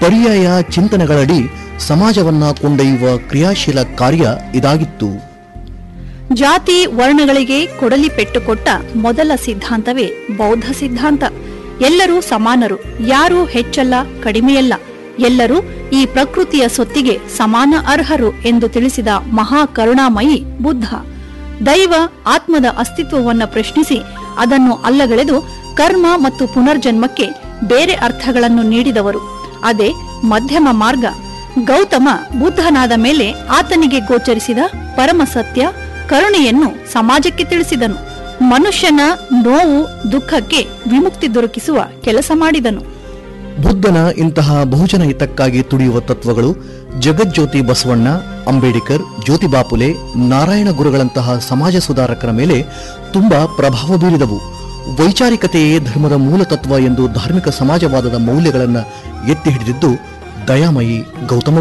ಪರ್ಯಾಯ ಚಿಂತನೆಗಳಡಿ ಸಮಾಜವನ್ನ ಕೊಂಡೊಯ್ಯುವ ಕ್ರಿಯಾಶೀಲ ಕಾರ್ಯ ಇದಾಗಿತ್ತು ಜಾತಿ ವರ್ಣಗಳಿಗೆ ಕೊಡಲಿ ಪೆಟ್ಟು ಕೊಟ್ಟ ಮೊದಲ ಸಿದ್ಧಾಂತವೇ ಬೌದ್ಧ ಸಿದ್ಧಾಂತ ಎಲ್ಲರೂ ಸಮಾನರು ಯಾರೂ ಹೆಚ್ಚಲ್ಲ ಕಡಿಮೆಯಲ್ಲ ಎಲ್ಲರೂ ಈ ಪ್ರಕೃತಿಯ ಸೊತ್ತಿಗೆ ಸಮಾನ ಅರ್ಹರು ಎಂದು ತಿಳಿಸಿದ ಮಹಾ ಕರುಣಾಮಯಿ ಬುದ್ಧ ದೈವ ಆತ್ಮದ ಅಸ್ತಿತ್ವವನ್ನು ಪ್ರಶ್ನಿಸಿ ಅದನ್ನು ಅಲ್ಲಗಳೆದು ಕರ್ಮ ಮತ್ತು ಪುನರ್ಜನ್ಮಕ್ಕೆ ಬೇರೆ ಅರ್ಥಗಳನ್ನು ನೀಡಿದವರು ಅದೇ ಮಧ್ಯಮ ಮಾರ್ಗ ಗೌತಮ ಬುದ್ಧನಾದ ಮೇಲೆ ಆತನಿಗೆ ಗೋಚರಿಸಿದ ಪರಮ ಸತ್ಯ ಕರುಣೆಯನ್ನು ಸಮಾಜಕ್ಕೆ ತಿಳಿಸಿದನು ಮನುಷ್ಯನ ನೋವು ದುಃಖಕ್ಕೆ ವಿಮುಕ್ತಿ ದೊರಕಿಸುವ ಕೆಲಸ ಮಾಡಿದನು ಬುದ್ಧನ ಇಂತಹ ಬಹುಜನ ಹಿತಕ್ಕಾಗಿ ತುಡಿಯುವ ತತ್ವಗಳು ಜಗಜ್ಯೋತಿ ಬಸವಣ್ಣ ಅಂಬೇಡ್ಕರ್ ಜ್ಯೋತಿಬಾಪುಲೆ ನಾರಾಯಣ ಗುರುಗಳಂತಹ ಸಮಾಜ ಸುಧಾರಕರ ಮೇಲೆ ತುಂಬಾ ಪ್ರಭಾವ ಬೀರಿದವು ವೈಚಾರಿಕತೆಯೇ ಧರ್ಮದ ಮೂಲ ತತ್ವ ಎಂದು ಧಾರ್ಮಿಕ ಸಮಾಜವಾದದ ಮೌಲ್ಯಗಳನ್ನು ಎತ್ತಿ ಹಿಡಿದಿದ್ದು ದಯಾಮಯಿ ಗೌತಮ